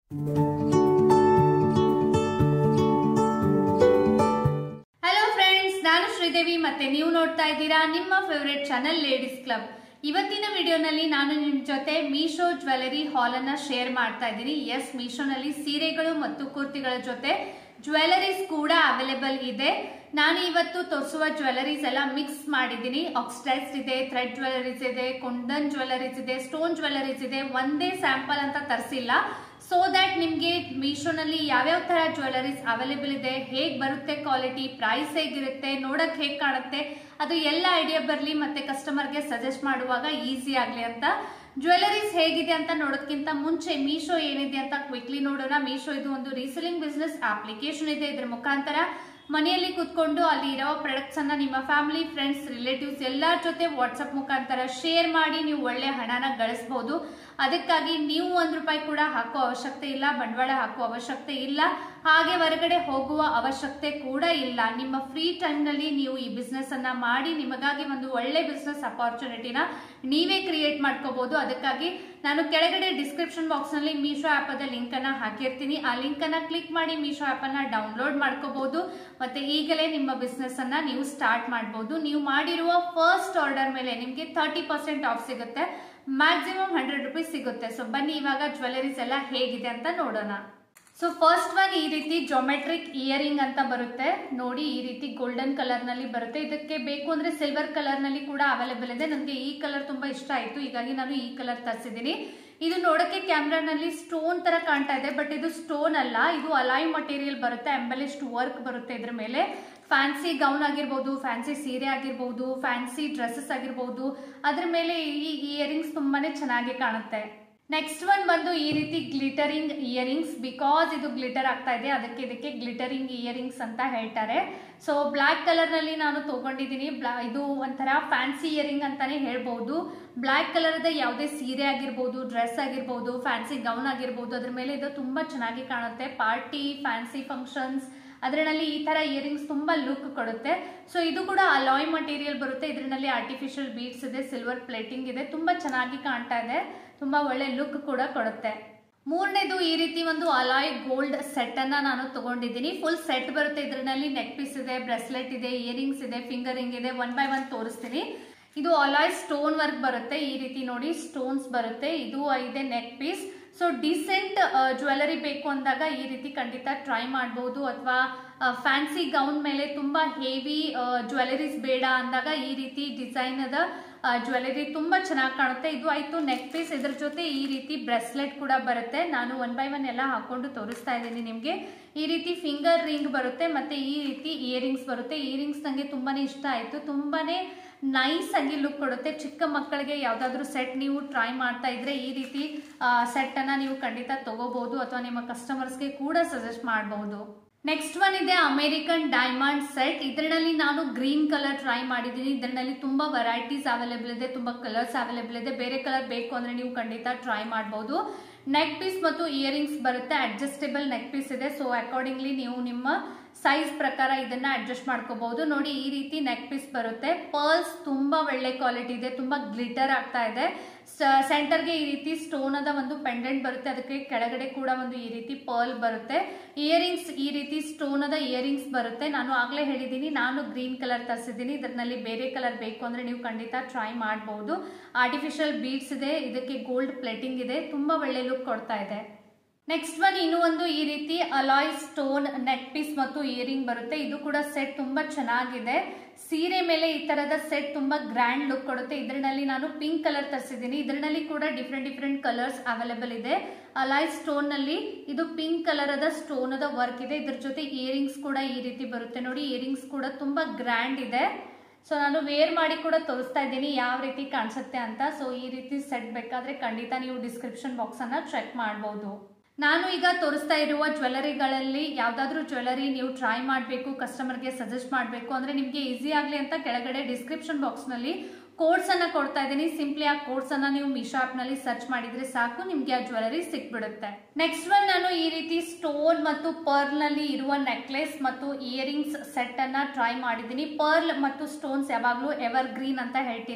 hello friends ನಾನು ಶ್ರೀದೇವಿ ಮತ್ತೆ ನೀವು ನೋಡ್ತಾ ಇದ್ದೀರಾ ನಿಮ್ಮ ಫೇವರೇಟ್ ಚಾನೆಲ್ ಲೇಡೀಸ್ ಕ್ಲಬ್ ಇವತ್ತಿನ ವಿಡಿಯೋನಲ್ಲಿ ನಾನು ನಿಮ್ ಜೊತೆ ಮೀಶೋ ಜ್ಯುವೆಲರಿ ಹಾಲ್ ಅನ್ನ ಶೇರ್ ಮಾಡ್ತಾ ಇದ್ದೀನಿ ಎಸ್ ಮೀಶೋನಲ್ಲಿ ಸೀರೆಗಳು ಮತ್ತು ಕುರ್ತಿಗಳ ಜೊತೆ ಜ್ಯುವೆಲರೀಸ್ ಕೂಡ ಅವೈಲೇಬಲ್ ಇದೆ ನಾನು ಇವತ್ತು ತೋರಿಸುವ ಜ್ಯುವೆಲರೀಸ್ ಎಲ್ಲ ಮಿಕ್ಸ್ ಮಾಡಿದ್ದೀನಿ ಆಕ್ಸಿಡೈಸ್ಡ್ ಇದೆ ಥ್ರೆಡ್ ಜ್ಯುವೆಲರೀಸ್ ಇದೆ ಕುಂದನ್ ಜ್ಯುವೆಲರೀಸ್ ಇದೆ ಸ್ಟೋನ್ ಜ್ಯುವೆಲರೀಸ್ ಇದೆ ಒಂದೇ ಸ್ಯಾಂಪಲ್ ಅಂತ ತರಿಸಿಲ್ಲ ಸೊ ದಟ್ ನಿಮಗೆ ಮೀಶೋನಲ್ಲಿ ಯಾವ್ಯಾವ ತರ ಜ್ಯುವೆಲರೀಸ್ ಅವೈಲೇಬಲ್ ಇದೆ ಹೇಗ್ ಬರುತ್ತೆ ಕ್ವಾಲಿಟಿ ಪ್ರೈಸ್ ಹೇಗಿರುತ್ತೆ ನೋಡಕ್ ಹೇಗ್ ಕಾಣುತ್ತೆ ಅದು ಎಲ್ಲ ಐಡಿಯಾ ಬರಲಿ ಮತ್ತೆ ಕಸ್ಟಮರ್ಗೆ ಸಜೆಸ್ಟ್ ಮಾಡುವಾಗ ಈಸಿ ಆಗಲಿ ಅಂತ ಜ್ಯುವೆಲರೀಸ್ ಹೇಗಿದೆ ಅಂತ ನೋಡೋದಕ್ಕಿಂತ ಮುಂಚೆ ಮೀಶೋ ಏನಿದೆ ಅಂತ ಕ್ವಿಕ್ಲಿ ನೋಡೋಣ ಮೀಶೋ ಇದು ಒಂದು ರೀಸೆಲಿಂಗ್ ಬಿಸ್ನೆಸ್ ಅಪ್ಲಿಕೇಶನ್ ಇದೆ ಇದ್ರ ಮುಖಾಂತರ ಮನೆಯಲ್ಲಿ ಕೂತ್ಕೊಂಡು ಅಲ್ಲಿ ಇರೋ ಪ್ರಾಡಕ್ಟ್ಸ್ ಅನ್ನ ನಿಮ್ಮ ಫ್ಯಾಮಿಲಿ ಫ್ರೆಂಡ್ಸ್ ರಿಲೇಟಿವ್ಸ್ ಎಲ್ಲರ ಜೊತೆ ವಾಟ್ಸಪ್ ಮುಖಾಂತರ ಶೇರ್ ಮಾಡಿ ನೀವು ಒಳ್ಳೆ ಹಣನ ಗಳಿಸಬಹುದು ಅದಕ್ಕಾಗಿ ನೀವು ಒಂದ್ ರೂಪಾಯಿ ಕೂಡ ಹಾಕೋ ಅವಶ್ಯಕತೆ ಇಲ್ಲ ಬಂಡವಾಳ ಹಾಕುವ ಅವಶ್ಯಕತೆ ಇಲ್ಲ ಹಾಗೆ ಹೊರಗಡೆ ಹೋಗುವ ಅವಶ್ಯಕತೆ ಕೂಡ ಇಲ್ಲ ನಿಮ್ಮ ಫ್ರೀ ಟೈಮ್ ನಲ್ಲಿ ನೀವು ಈ ಬಿಸ್ನೆಸ್ ಅನ್ನ ಮಾಡಿ ನಿಮಗಾಗಿ ಒಂದು ಒಳ್ಳೆ ಬಿಸ್ನೆಸ್ ಅಪಾರ್ಚುನಿಟಿನ ನೀವೇ ಕ್ರಿಯೇಟ್ ಮಾಡ್ಕೋಬಹುದು ಅದಕ್ಕಾಗಿ ನಾನು ಕೆಳಗಡೆ ಡಿಸ್ಕ್ರಿಪ್ಷನ್ ಬಾಕ್ಸ್ ನಲ್ಲಿ ಮೀಶೋ ಆಪ್ ಅದ ಲಿಂಕ್ ಅನ್ನ ಹಾಕಿರ್ತೀನಿ ಆ ಲಿಂಕ್ ಅನ್ನ ಕ್ಲಿಕ್ ಮಾಡಿ ಮೀಶೋ ಆಪ್ ಅನ್ನ ಡೌನ್ಲೋಡ್ ಮಾಡ್ಕೋಬಹುದು ಮತ್ತೆ ಈಗಲೇ ನಿಮ್ಮ ಬಿಸ್ನೆಸ್ ಅನ್ನ ನೀವು ಸ್ಟಾರ್ಟ್ ಮಾಡಬಹುದು ನೀವು ಮಾಡಿರುವ ಫಸ್ಟ್ ಆರ್ಡರ್ ಮೇಲೆ ನಿಮ್ಗೆ ತರ್ಟಿ ಪರ್ಸೆಂಟ್ ಆಫ್ ಸಿಗುತ್ತೆ ಮ್ಯಾಕ್ಸಿಮಮ್ ಹಂಡ್ರೆಡ್ ರುಪೀಸ್ ಸಿಗುತ್ತೆ ಸೊ ಬನ್ನಿ ಇವಾಗ ಜ್ಯುವೆಲರೀಸ್ ಎಲ್ಲ ಹೇಗಿದೆ ಅಂತ ನೋಡೋಣ ಸೊ ಫಸ್ಟ್ ಒನ್ ಈ ರೀತಿ ಜೊಮೆಟ್ರಿಕ್ ಇಯರಿಂಗ್ ಅಂತ ಬರುತ್ತೆ ನೋಡಿ ಈ ರೀತಿ ಗೋಲ್ಡನ್ ಕಲರ್ ನಲ್ಲಿ ಬರುತ್ತೆ ಇದಕ್ಕೆ ಬೇಕು ಅಂದ್ರೆ ಸಿಲ್ವರ್ ಕಲರ್ ನಲ್ಲಿ ಕೂಡ ಅವೈಲೇಬಲ್ ಇದೆ ನನಗೆ ಈ ಕಲರ್ ತುಂಬಾ ಇಷ್ಟ ಆಯ್ತು ಹೀಗಾಗಿ ನಾನು ಈ ಕಲರ್ ತರಿಸಿದ್ದೀನಿ ಇದು ನೋಡಕ್ಕೆ ಕ್ಯಾಮ್ರಾನಲ್ಲಿ ಸ್ಟೋನ್ ತರ ಕಾಣ್ತಾ ಇದೆ ಬಟ್ ಇದು ಸ್ಟೋನ್ ಅಲ್ಲ ಇದು ಅಲೈ ಮಟೀರಿಯಲ್ ಬರುತ್ತೆ ಎಂಬಲಿಸ್ಟ್ ವರ್ಕ್ ಬರುತ್ತೆ ಇದ್ರ ಮೇಲೆ ಫ್ಯಾನ್ಸಿ ಗೌನ್ ಆಗಿರ್ಬೋದು ಫ್ಯಾನ್ಸಿ ಸೀರೆ ಆಗಿರ್ಬೋದು ಫ್ಯಾನ್ಸಿ ಡ್ರೆಸ್ಸಸ್ ಆಗಿರ್ಬೋದು ಅದ್ರ ಮೇಲೆ ಈ ಇಯರಿಂಗ್ಸ್ ತುಂಬಾನೇ ಚೆನ್ನಾಗಿ ಕಾಣುತ್ತೆ ನೆಕ್ಸ್ಟ್ ಒನ್ ಬಂದು ಈ ರೀತಿ ಗ್ಲಿಟರಿಂಗ್ ಇಯರಿಂಗ್ಸ್ ಬಿಕಾಸ್ ಇದು ಗ್ಲಿಟರ್ ಆಗ್ತಾ ಇದೆ ಅದಕ್ಕೆ ಇದಕ್ಕೆ ಗ್ಲಿಟರಿಂಗ್ ಇಯರಿಂಗ್ಸ್ ಅಂತ ಹೇಳ್ತಾರೆ ಸೊ ಬ್ಲ್ಯಾಕ್ ಕಲರ್ ನಲ್ಲಿ ನಾನು ತಗೊಂಡಿದ್ದೀನಿ ಇದು ಒಂಥರ ಫ್ಯಾನ್ಸಿ ಇಯರಿಂಗ್ ಅಂತಾನೆ ಹೇಳ್ಬಹುದು ಬ್ಲ್ಯಾಕ್ ಕಲರ್ ಯಾವುದೇ ಸೀರೆ ಆಗಿರ್ಬೋದು ಡ್ರೆಸ್ ಆಗಿರ್ಬೋದು ಫ್ಯಾನ್ಸಿ ಗೌನ್ ಆಗಿರ್ಬೋದು ಅದ್ರ ಮೇಲೆ ಇದು ತುಂಬಾ ಚೆನ್ನಾಗಿ ಕಾಣುತ್ತೆ ಪಾರ್ಟಿ ಫ್ಯಾನ್ಸಿ ಫಂಕ್ಷನ್ಸ್ ಅದರಲ್ಲಿ ಈ ತರ ಇಯರಿಂಗ್ಸ್ ತುಂಬಾ ಲುಕ್ ಕೊಡುತ್ತೆ ಸೊ ಇದು ಕೂಡ ಅಲಾಯ್ ಮಟೀರಿಯಲ್ ಬರುತ್ತೆ ಇದರಲ್ಲಿ ಆರ್ಟಿಫಿಷಿಯಲ್ ಬೀಡ್ಸ್ ಇದೆ ಸಿಲ್ವರ್ ಪ್ಲೇಟಿಂಗ್ ಇದೆ ತುಂಬಾ ಚೆನ್ನಾಗಿ ಕಾಣ್ತಾ ಇದೆ ತುಂಬಾ ಒಳ್ಳೆ ಲುಕ್ ಕೂಡ ಕೊಡುತ್ತೆ ಮೂರನೇದು ಈ ರೀತಿ ಒಂದು ಅಲಾಯ್ ಗೋಲ್ಡ್ ಸೆಟ್ ಅನ್ನ ನಾನು ತಗೊಂಡಿದ್ದೀನಿ ಫುಲ್ ಸೆಟ್ ಬರುತ್ತೆ ಇದರಲ್ಲಿ ನೆಕ್ ಪೀಸ್ ಇದೆ ಬ್ರೆಸ್ಲೆಟ್ ಇದೆ ಇಯರಿಂಗ್ಸ್ ಇದೆ ಫಿಂಗರಿಂಗ್ ಇದೆ ಒನ್ ಬೈ ಒನ್ ತೋರಿಸ್ತೀನಿ ಇದು ಅಲಾಯ್ ಸ್ಟೋನ್ ವರ್ಕ್ ಬರುತ್ತೆ ಈ ರೀತಿ ನೋಡಿ ಸ್ಟೋನ್ಸ್ ಬರುತ್ತೆ ಇದು ಇದೆ neck piece so decent jewellery ಬೇಕು ಅಂದಾಗ ಈ ರೀತಿ ಖಂಡಿತ ಟ್ರೈ ಮಾಡಬಹುದು ಅಥವಾ ಫ್ಯಾನ್ಸಿ ಗೌನ್ ಮೇಲೆ ತುಂಬಾ ಹೆವಿ ಜ್ಯುವೆಲರೀಸ್ ಬೇಡ ಅಂದಾಗ ಈ ರೀತಿ ಡಿಸೈನ್ ಅದ ಜ್ಯುವೆಲರಿ ತುಂಬಾ ಚೆನ್ನಾಗಿ ಕಾಣುತ್ತೆ ಇದು ಆಯ್ತು ನೆಕ್ ಪೀಸ್ ಇದ್ರ ಜೊತೆ ಈ ರೀತಿ ಬ್ರೆಸ್ಲೆಟ್ ಕೂಡ ಬರುತ್ತೆ ನಾನು ಒನ್ ಬೈ ಒನ್ ಎಲ್ಲ ಹಾಕೊಂಡು ತೋರಿಸ್ತಾ ಇದ್ದೀನಿ ನಿಮಗೆ ಈ ರೀತಿ ಫಿಂಗರ್ ರಿಂಗ್ ಬರುತ್ತೆ ಮತ್ತೆ ಈ ರೀತಿ ಇಯರಿಂಗ್ಸ್ ಬರುತ್ತೆ ಇಯರಿಂಗ್ಸ್ ನಂಗೆ ತುಂಬಾನೇ ಇಷ್ಟ ಆಯ್ತು ತುಂಬಾನೇ ನೈಸ್ ಆಗಿ ಲುಕ್ ಕೊಡುತ್ತೆ ಚಿಕ್ಕ ಮಕ್ಕಳಿಗೆ ಯಾವ್ದಾದ್ರು ಸೆಟ್ ನೀವು ಟ್ರೈ ಮಾಡ್ತಾ ಇದ್ರೆ ಈ ರೀತಿ ಸೆಟ್ ಅನ್ನ ನೀವು ಖಂಡಿತ ತಗೋಬಹುದು ಅಥವಾ ನಿಮ್ಮ ಕಸ್ಟಮರ್ಸ್ಗೆ ಕೂಡ ಸಜೆಸ್ಟ್ ಮಾಡಬಹುದು ನೆಕ್ಸ್ಟ್ ಒನ್ ಇದೆ ಅಮೆರಿಕನ್ ಡೈಮಂಡ್ ಸೆಟ್ ಇದರಲ್ಲಿ ನಾನು ಗ್ರೀನ್ ಕಲರ್ ಟ್ರೈ ಮಾಡಿದ್ದೀನಿ ಇದರಲ್ಲಿ ತುಂಬಾ ವೆರೈಟೀಸ್ ಅವೈಲೇಬಲ್ ಇದೆ ತುಂಬಾ ಕಲರ್ಸ್ ಅವೈಲೇಬಲ್ ಇದೆ ಬೇರೆ ಕಲರ್ ಬೇಕು ಅಂದ್ರೆ ನೀವು ಖಂಡಿತ ಟ್ರೈ ಮಾಡಬಹುದು ನೆಕ್ ಪೀಸ್ ಮತ್ತು ಇಯರಿಂಗ್ಸ್ ಬರುತ್ತೆ ಅಡ್ಜಸ್ಟೇಬಲ್ ನೆಕ್ ಪೀಸ್ ಇದೆ ಸೊ ಅಕಾರ್ಡಿಂಗ್ಲಿ ನೀವು ನಿಮ್ಮ ಸೈಜ್ ಪ್ರಕಾರ ಇದನ್ನ ಅಡ್ಜಸ್ಟ್ ಮಾಡ್ಕೋಬಹುದು ನೋಡಿ ಈ ರೀತಿ ನೆಕ್ ಪೀಸ್ ಬರುತ್ತೆ ಪರ್ಲ್ಸ್ ತುಂಬಾ ಒಳ್ಳೆ ಕ್ವಾಲಿಟಿ ಇದೆ ತುಂಬಾ ಗ್ಲಿಟರ್ ಆಗ್ತಾ ಇದೆ ಸೆಂಟರ್ಗೆ ಈ ರೀತಿ ಸ್ಟೋನ್ ಅದ ಒಂದು ಪೆಂಡೆಂಟ್ ಬರುತ್ತೆ ಅದಕ್ಕೆ ಕೆಳಗಡೆ ಕೂಡ ಒಂದು ಈ ರೀತಿ ಪರ್ಲ್ ಬರುತ್ತೆ ಇಯರಿಂಗ್ಸ್ ಈ ರೀತಿ ಸ್ಟೋನ್ ಅದ ಇಯರಿಂಗ್ಸ್ ಬರುತ್ತೆ ನಾನು ಆಗ್ಲೇ ಹೇಳಿದ್ದೀನಿ ನಾನು ಗ್ರೀನ್ ಕಲರ್ ತರಿಸಿದ್ದೀನಿ ಇದರಲ್ಲಿ ಬೇರೆ ಕಲರ್ ಬೇಕು ಅಂದ್ರೆ ನೀವು ಖಂಡಿತ ಟ್ರೈ ಮಾಡಬಹುದು ಆರ್ಟಿಫಿಷಿಯಲ್ ಬೀಡ್ಸ್ ಇದೆ ಇದಕ್ಕೆ ಗೋಲ್ಡ್ ಪ್ಲೇಟಿಂಗ್ ಇದೆ ತುಂಬಾ ಒಳ್ಳೆ ಲುಕ್ ಕೊಡ್ತಾ ಇದೆ ನೆಕ್ಸ್ಟ್ ಒನ್ ಇನ್ನು ಒಂದು ಈ ರೀತಿ ಅಲಾಯ್ ಸ್ಟೋನ್ ನೆಕ್ ಪೀಸ್ ಮತ್ತು ಇಯರಿಂಗ್ ಬರುತ್ತೆ ಇದು ಕೂಡ ಸೆಟ್ ತುಂಬಾ ಚೆನ್ನಾಗಿದೆ ಸೀರೆ ಮೇಲೆ ಈ ತರದ ಸೆಟ್ ತುಂಬಾ ಗ್ರ್ಯಾಂಡ್ ಲುಕ್ ಕೊಡುತ್ತೆ ಇದರಲ್ಲಿ ನಾನು ಪಿಂಕ್ ಕಲರ್ ತರಿಸಿದ್ದೀನಿ ಇದರಲ್ಲಿ ಕೂಡ ಡಿಫ್ರೆಂಟ್ ಡಿಫ್ರೆಂಟ್ ಕಲರ್ಸ್ ಅವೈಲೇಬಲ್ ಇದೆ ಅಲಾಯ್ ಸ್ಟೋನ್ ನಲ್ಲಿ ಇದು ಪಿಂಕ್ ಕಲರ್ ಅದ ಸ್ಟೋನ್ ಅದ ವರ್ಕ್ ಇದೆ ಇದ್ರ ಜೊತೆ ಇಯರಿಂಗ್ಸ್ ಕೂಡ ಈ ರೀತಿ ಬರುತ್ತೆ ನೋಡಿ ಇಯರಿಂಗ್ಸ್ ಕೂಡ ತುಂಬಾ ಗ್ರ್ಯಾಂಡ್ ಇದೆ ಸೊ ನಾನು ವೇರ್ ಮಾಡಿ ಕೂಡ ತೋರಿಸ್ತಾ ಇದ್ದೀನಿ ಯಾವ ರೀತಿ ಕಾಣಿಸುತ್ತೆ ಅಂತ ಸೊ ಈ ರೀತಿ ಸೆಟ್ ಬೇಕಾದ್ರೆ ಖಂಡಿತ ನೀವು ಡಿಸ್ಕ್ರಿಪ್ಷನ್ ಬಾಕ್ಸ್ ಅನ್ನ ಚೆಕ್ ಮಾಡಬಹುದು ನಾನು ಈಗ ತೋರಿಸ್ತಾ ಇರುವ ಜ್ಯುವೆಲರಿಗಳಲ್ಲಿ ಯಾವ್ದಾದ್ರು ಜ್ಯುವೆಲರಿ ನೀವು ಟ್ರೈ ಮಾಡಬೇಕು ಕಸ್ಟಮರ್ಗೆ ಸಜೆಸ್ಟ್ ಮಾಡಬೇಕು ಅಂದ್ರೆ ನಿಮಗೆ ಈಸಿ ಆಗಲಿ ಅಂತ ಕೆಳಗಡೆ ಡಿಸ್ಕ್ರಿಪ್ಷನ್ ಬಾಕ್ಸ್ ನಲ್ಲಿ ಕೋಡ್ಸ್ ಅನ್ನ ಕೊಡ್ತಾ ಇದ್ದೀನಿ ಸಿಂಪ್ಲಿ ಆ ಕೋಡ್ಸ್ ಅನ್ನ ನೀವು ಮೀಶೋ ಆಪ್ ನಲ್ಲಿ ಸರ್ಚ್ ಮಾಡಿದ್ರೆ ಸಾಕು ನಿಮ್ಗೆ ಆ ಜ್ಯುವೆಲರಿ ಸಿಕ್ಬಿಡುತ್ತೆ ನೆಕ್ಸ್ಟ್ ಒನ್ ನಾನು ಈ ರೀತಿ ಸ್ಟೋನ್ ಮತ್ತು ಪರ್ಲ್ ನಲ್ಲಿ ಇರುವ ನೆಕ್ಲೆಸ್ ಮತ್ತು ಇಯರಿಂಗ್ಸ್ ಸೆಟ್ ಅನ್ನ ಟ್ರೈ ಮಾಡಿದ್ದೀನಿ ಪರ್ಲ್ ಮತ್ತು ಸ್ಟೋನ್ಸ್ ಯಾವಾಗ್ಲೂ ಎವರ್ ಗ್ರೀನ್ ಅಂತ ಹೇಳ್ತೀನಿ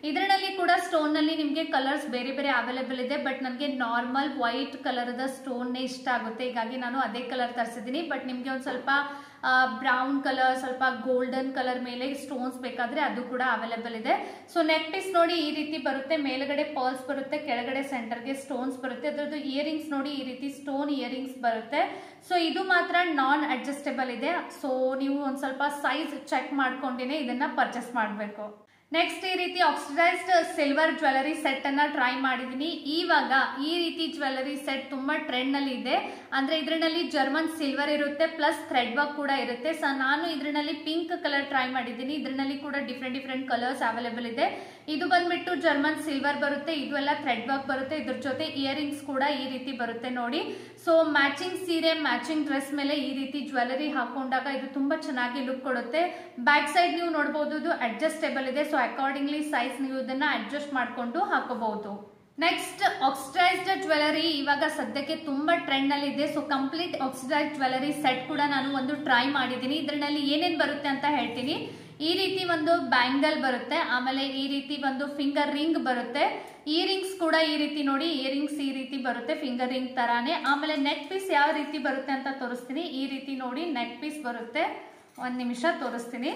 ಇದರಲ್ಲಿ ಕೂಡ ಸ್ಟೋನ್ ನಲ್ಲಿ ನಿಮಗೆ ಕಲರ್ಸ್ ಬೇರೆ ಬೇರೆ ಅವೈಲೇಬಲ್ ಇದೆ ಬಟ್ ನನಗೆ ನಾರ್ಮಲ್ ವೈಟ್ ಕಲರ್ದ ಸ್ಟೋನ್ ಇಷ್ಟ ಆಗುತ್ತೆ ಹೀಗಾಗಿ ನಾನು ಅದೇ ಕಲರ್ ತರಿಸಿದ್ದೀನಿ ಬಟ್ ನಿಮಗೆ ಒಂದು ಸ್ವಲ್ಪ ಬ್ರೌನ್ ಕಲರ್ ಸ್ವಲ್ಪ ಗೋಲ್ಡನ್ ಕಲರ್ ಮೇಲೆ ಸ್ಟೋನ್ಸ್ ಬೇಕಾದ್ರೆ ಅದು ಕೂಡ ಅವೈಲೇಬಲ್ ಇದೆ ಸೊ ನೆಕ್ ಪೀಸ್ ನೋಡಿ ಈ ರೀತಿ ಬರುತ್ತೆ ಮೇಲ್ಗಡೆ ಪರ್ಲ್ಸ್ ಬರುತ್ತೆ ಕೆಳಗಡೆ ಸೆಂಟರ್ಗೆ ಸ್ಟೋನ್ಸ್ ಬರುತ್ತೆ ಅದರದ್ದು ಇಯರಿಂಗ್ಸ್ ನೋಡಿ ಈ ರೀತಿ ಸ್ಟೋನ್ ಇಯರಿಂಗ್ಸ್ ಬರುತ್ತೆ ಸೊ ಇದು ಮಾತ್ರ ನಾನ್ ಅಡ್ಜಸ್ಟೇಬಲ್ ಇದೆ ಸೊ ನೀವು ಒಂದು ಸ್ವಲ್ಪ ಸೈಜ್ ಚೆಕ್ ಮಾಡ್ಕೊಂಡಿನೇ ಇದನ್ನ ಪರ್ಚೇಸ್ ಮಾಡಬೇಕು ನೆಕ್ಸ್ಟ್ ಈ ರೀತಿ ಆಕ್ಸಿಡೈಸ್ಡ್ ಸಿಲ್ವರ್ ಜ್ಯುವೆಲರಿ ಸೆಟ್ ಅನ್ನ ಟ್ರೈ ಮಾಡಿದೀನಿ ಇವಾಗ ಈ ರೀತಿ ಜ್ಯುವೆಲರಿ ಸೆಟ್ ತುಂಬಾ ಟ್ರೆಂಡ್ ನಲ್ಲಿ ಇದೆ ಅಂದ್ರೆ ಇದರಲ್ಲಿ ಜರ್ಮನ್ ಸಿಲ್ವರ್ ಇರುತ್ತೆ ಪ್ಲಸ್ ಥ್ರೆಡ್ ವರ್ಕ್ ಕೂಡ ಇರುತ್ತೆ ಸೊ ನಾನು ಇದರಲ್ಲಿ ಪಿಂಕ್ ಕಲರ್ ಟ್ರೈ ಮಾಡಿದ್ದೀನಿ ಇದರಲ್ಲಿ ಕೂಡ ಡಿಫ್ರೆಂಟ್ ಡಿಫ್ರೆಂಟ್ ಕಲರ್ಸ್ ಅವೈಲೇಬಲ್ ಇದೆ ಇದು ಬಂದ್ಬಿಟ್ಟು ಜರ್ಮನ್ ಸಿಲ್ವರ್ ಬರುತ್ತೆ ಇದು ಎಲ್ಲ ಥ್ರೆಡ್ ವರ್ಕ್ ಬರುತ್ತೆ ಇದ್ರ ಜೊತೆ ಇಯರಿಂಗ್ಸ್ ಕೂಡ ಈ ರೀತಿ ಬರುತ್ತೆ ನೋಡಿ ಸೊ ಮ್ಯಾಚಿಂಗ್ ಸೀರೆ ಮ್ಯಾಚಿಂಗ್ ಡ್ರೆಸ್ ಮೇಲೆ ಈ ರೀತಿ ಜ್ಯುವೆಲರಿ ಹಾಕೊಂಡಾಗ ಇದು ತುಂಬಾ ಚೆನ್ನಾಗಿ ಲುಕ್ ಕೊಡುತ್ತೆ ಬ್ಯಾಕ್ ಸೈಡ್ ನೀವು ನೋಡಬಹುದು ಇದು ಅಡ್ಜಸ್ಟೇಬಲ್ ಇದೆ ಸೊ ಅಕಾರ್ಡಿಂಗ್ಲಿ ಸೈಜ್ ನೀವು ಇದನ್ನ ಅಡ್ಜಸ್ಟ್ ಮಾಡ್ಕೊಂಡು ಹಾಕೋಬಹುದು ನೆಕ್ಸ್ಟ್ ಆಕ್ಸಿಡೈಸ್ಡ್ ಜ್ಯುವೆಲರಿ ಇವಾಗ ಸದ್ಯಕ್ಕೆ ತುಂಬಾ ಟ್ರೆಂಡ್ ನಲ್ಲಿ ಇದೆ so complete oxidised jewellery set ಕೂಡ ನಾನು ಒಂದು ಟ್ರೈ ಮಾಡಿದ್ದೀನಿ ಇದರಲ್ಲಿ ಏನೇನ್ ಬರುತ್ತೆ ಅಂತ ಹೇಳ್ತೀನಿ ಈ ರೀತಿ ಒಂದು ಬ್ಯಾಂಗಲ್ ಬರುತ್ತೆ ಆಮೇಲೆ ಈ ರೀತಿ ಒಂದು ಫಿಂಗರ್ ರಿಂಗ್ ಬರುತ್ತೆ ಇಯರಿಂಗ್ಸ್ ಕೂಡ ಈ ರೀತಿ ನೋಡಿ ಇಯರಿಂಗ್ಸ್ ಈ ರೀತಿ ಬರುತ್ತೆ ಫಿಂಗರ್ ರಿಂಗ್ ತರಾನೇ ಆಮೇಲೆ ನೆಕ್ ಪೀಸ್ ಯಾವ ರೀತಿ ಬರುತ್ತೆ ಅಂತ ತೋರಿಸ್ತೀನಿ ಈ ರೀತಿ ನೋಡಿ ನೆಕ್ ಪೀಸ್ ಬರುತ್ತೆ ಒಂದ್ ನಿಮಿಷ ತೋರಿಸ್ತೀನಿ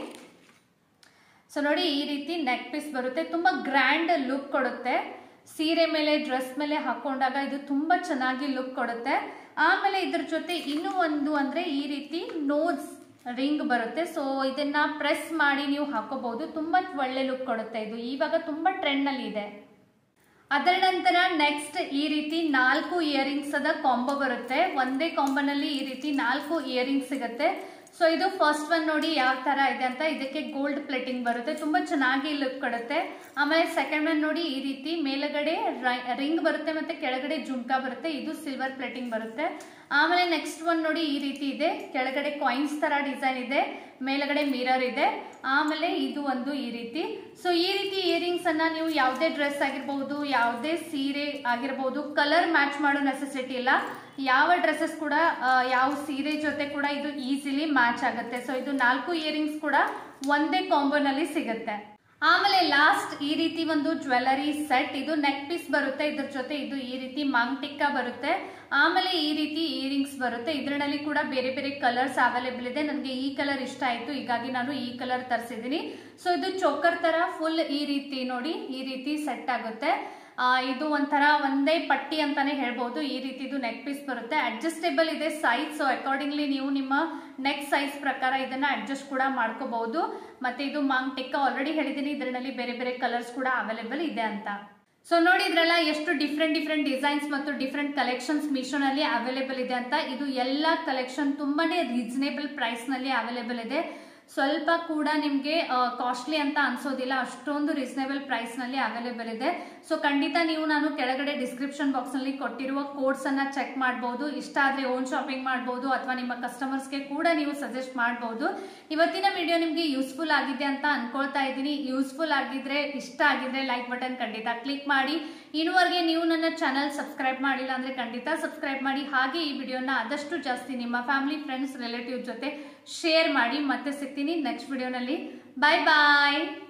ಸೊ ನೋಡಿ ಈ ರೀತಿ ನೆಕ್ ಪೀಸ್ ಬರುತ್ತೆ ತುಂಬಾ ಗ್ರ್ಯಾಂಡ್ ಲುಕ್ ಕೊಡುತ್ತೆ ಸೀರೆ ಮೇಲೆ ಡ್ರೆಸ್ ಮೇಲೆ ಹಾಕೊಂಡಾಗ ಇದು ತುಂಬಾ ಚೆನ್ನಾಗಿ ಲುಕ್ ಕೊಡುತ್ತೆ ಆಮೇಲೆ ಇದ್ರ ಜೊತೆ ಇನ್ನೂ ಒಂದು ಅಂದ್ರೆ ಈ ರೀತಿ ನೋಸ್ ರಿಂಗ್ ಬರುತ್ತೆ ಸೊ ಇದನ್ನ ಪ್ರೆಸ್ ಮಾಡಿ ನೀವು ಹಾಕೋಬಹುದು ತುಂಬಾ ಒಳ್ಳೆ ಲುಕ್ ಕೊಡುತ್ತೆ ಇದು ಇವಾಗ ತುಂಬಾ ಟ್ರೆಂಡ್ ನಲ್ಲಿ ಇದೆ ಅದರ ನಂತರ ನೆಕ್ಸ್ಟ್ ಈ ರೀತಿ ನಾಲ್ಕು ಇಯರಿಂಗ್ಸ್ ಅದ ಕಾಂಬೋ ಬರುತ್ತೆ ಒಂದೇ ಕಾಂಬೋನಲ್ಲಿ ಈ ರೀತಿ ನಾಲ್ಕು ಇಯರಿಂಗ್ಸ್ ಸಿಗುತ್ತೆ ಸೊ ಇದು ಫಸ್ಟ್ ಒನ್ ನೋಡಿ ಯಾವ ತರ ಇದೆ ಅಂತ ಇದಕ್ಕೆ ಗೋಲ್ಡ್ ಪ್ಲೇಟಿಂಗ್ ಬರುತ್ತೆ ತುಂಬಾ ಚೆನ್ನಾಗಿ ಲುಕ್ ಕೊಡುತ್ತೆ ಆಮೇಲೆ ಸೆಕೆಂಡ್ ಒನ್ ನೋಡಿ ಈ ರೀತಿ ಮೇಲಗಡೆ ರಿಂಗ್ ಬರುತ್ತೆ ಮತ್ತೆ ಕೆಳಗಡೆ ಜುಮ್ಕಾ ಬರುತ್ತೆ ಇದು ಸಿಲ್ವರ್ ಪ್ಲೇಟಿಂಗ್ ಬರುತ್ತೆ ಆಮೇಲೆ ನೆಕ್ಸ್ಟ್ ಒನ್ ನೋಡಿ ಈ ರೀತಿ ಇದೆ ಕೆಳಗಡೆ ಕಾಯಿನ್ಸ್ ತರ ಡಿಸೈನ್ ಇದೆ ಮೇಲಗಡೆ ಮಿರರ್ ಇದೆ ಆಮೇಲೆ ಇದು ಒಂದು ಈ ರೀತಿ ಸೊ ಈ ರೀತಿ ಇಯರಿಂಗ್ಸ್ ಅನ್ನ ನೀವು ಯಾವುದೇ ಡ್ರೆಸ್ ಆಗಿರ್ಬಹುದು ಯಾವುದೇ ಸೀರೆ ಆಗಿರ್ಬಹುದು ಕಲರ್ ಮ್ಯಾಚ್ ಮಾಡೋ ನೆಸೆಸಿಟಿ ಇಲ್ಲ ಯಾವ ಡ್ರೆಸ್ಸಸ್ ಕೂಡ ಆ, ಯಾವ ಸೀರೆ ಜೊತೆ ಕೂಡ ಇದು ಈಸಿಲಿ ಮ್ಯಾಚ್ ಆಗುತ್ತೆ ಸೊ ಇದು ನಾಲ್ಕು ಇಯರಿಂಗ್ಸ್ ಕೂಡ ಒಂದೇ ಕಾಂಬೋನಲ್ಲಿ ಸಿಗುತ್ತೆ ಆಮೇಲೆ ಲಾಸ್ಟ್ ಈ ರೀತಿ ಒಂದು ಜ್ಯುವೆಲರಿ ಸೆಟ್ ಇದು ನೆಕ್ ಪೀಸ್ ಬರುತ್ತೆ ಇದ್ರ ಜೊತೆ ಇದು ಈ ರೀತಿ ಮಾಂಗ್ ಟಿಕ್ಕ ಬರುತ್ತೆ ಆಮೇಲೆ ಈ ರೀತಿ ಇಯರಿಂಗ್ಸ್ ಬರುತ್ತೆ ಇದರಲ್ಲಿ ಕೂಡ ಬೇರೆ ಬೇರೆ ಕಲರ್ಸ್ ಅವೈಲೇಬಲ್ ಇದೆ ನನಗೆ ಈ ಕಲರ್ ಇಷ್ಟ ಆಯ್ತು ಹೀಗಾಗಿ ನಾನು ಈ ಕಲರ್ ತರಿಸಿದ್ದೀನಿ ಸೊ ಇದು ಚೋಕರ್ ತರ ಫುಲ್ ಈ ರೀತಿ ನೋಡಿ ಈ ರೀತಿ ಸೆಟ್ ಆಗುತ್ತೆ ಆ, ಇದು ಒಂಥರ ಒಂದೇ ಪಟ್ಟಿ ಅಂತಾನೆ ಹೇಳ್ಬೋದು ಈ ರೀತಿದು ನೆಕ್ ಪೀಸ್ ಬರುತ್ತೆ ಅಡ್ಜಸ್ಟೇಬಲ್ ಇದೆ ಸೈಜ್ ಸೊ ಅಕಾರ್ಡಿಂಗ್ಲಿ ನೀವು ನಿಮ್ಮ ನೆಕ್ ಸೈಜ್ ಪ್ರಕಾರ ಇದನ್ನ ಅಡ್ಜಸ್ಟ್ ಕೂಡ ಮಾಡ್ಕೋಬಹುದು ಮತ್ತೆ ಇದು ಮಾಂಗ್ ಟಿಕ್ಕ ಆಲ್ರೆಡಿ ಹೇಳಿದ್ದೀನಿ ಇದರಲ್ಲಿ ಬೇರೆ ಬೇರೆ ಕಲರ್ಸ್ ಕೂಡ ಅವೈಲೇಬಲ್ ಇದೆ ಅಂತ ಸೊ ನೋಡಿದ್ರಲ್ಲ ಎಷ್ಟು ಡಿಫ್ರೆಂಟ್ ಡಿಫ್ರೆಂಟ್ ಡಿಸೈನ್ಸ್ ಮತ್ತು ಡಿಫ್ರೆಂಟ್ ಕಲೆಕ್ಷನ್ಸ್ ಮೀಶೋನಲ್ಲಿ ಅವೈಲೇಬಲ್ ಇದೆ ಅಂತ ಇದು ಎಲ್ಲ ಕಲೆಕ್ಷನ್ ತುಂಬಾನೇ ರೀಸನೇಬಲ್ ಪ್ರೈಸ್ ನಲ್ಲಿ ಅವೈಲೇಬಲ್ ಇದೆ ಸ್ವಲ್ಪ ಕೂಡ ನಿಮಗೆ ಕಾಸ್ಟ್ಲಿ ಅಂತ ಅನ್ಸೋದಿಲ್ಲ ಅಷ್ಟೊಂದು ರೀಸನೇಬಲ್ ಪ್ರೈಸ್ ನಲ್ಲಿ ಅವೈಲೇಬಲ್ ಇದೆ ಸೊ ಖಂಡಿತ ನೀವು ನಾನು ಕೆಳಗಡೆ ಡಿಸ್ಕ್ರಿಪ್ಷನ್ ಬಾಕ್ಸ್ ನಲ್ಲಿ ಕೊಟ್ಟಿರುವ ಕೋಡ್ಸ್ ಅನ್ನ ಚೆಕ್ ಮಾಡಬಹುದು ಇಷ್ಟ ಆದ್ರೆ ಓನ್ ಶಾಪಿಂಗ್ ಮಾಡಬಹುದು ಅಥವಾ ನಿಮ್ಮ ಕಸ್ಟಮರ್ಸ್ಗೆ ಕೂಡ ನೀವು ಸಜೆಸ್ಟ್ ಮಾಡಬಹುದು ಇವತ್ತಿನ ವಿಡಿಯೋ ನಿಮ್ಗೆ ಯೂಸ್ಫುಲ್ ಆಗಿದೆ ಅಂತ ಅನ್ಕೊಳ್ತಾ ಇದ್ದೀನಿ ಯೂಸ್ಫುಲ್ ಆಗಿದ್ರೆ ಇಷ್ಟ ಆಗಿದ್ರೆ ಲೈಕ್ ಬಟನ್ ಖಂಡಿತ ಕ್ಲಿಕ್ ಮಾಡಿ ಇನ್ನುವರೆಗೆ ನೀವು ನನ್ನ ಚಾನಲ್ ಸಬ್ಸ್ಕ್ರೈಬ್ ಮಾಡಿಲ್ಲ ಅಂದ್ರೆ ಖಂಡಿತ ಸಬ್ಸ್ಕ್ರೈಬ್ ಮಾಡಿ ಹಾಗೆ ಈ ವಿಡಿಯೋನ ಆದಷ್ಟು ಜಾಸ್ತಿ ನಿಮ್ಮ ಫ್ಯಾಮಿಲಿ ಫ್ರೆಂಡ್ಸ್ ರಿಲೇಟಿವ್ ಜೊತೆ ಶೇರ್ ಮಾಡಿ ಮತ್ತೆ ಸಿಗ್ತೀನಿ ನೆಕ್ಸ್ಟ್ ವಿಡಿಯೋನಲ್ಲಿ ಬಾಯ್ ಬಾಯ್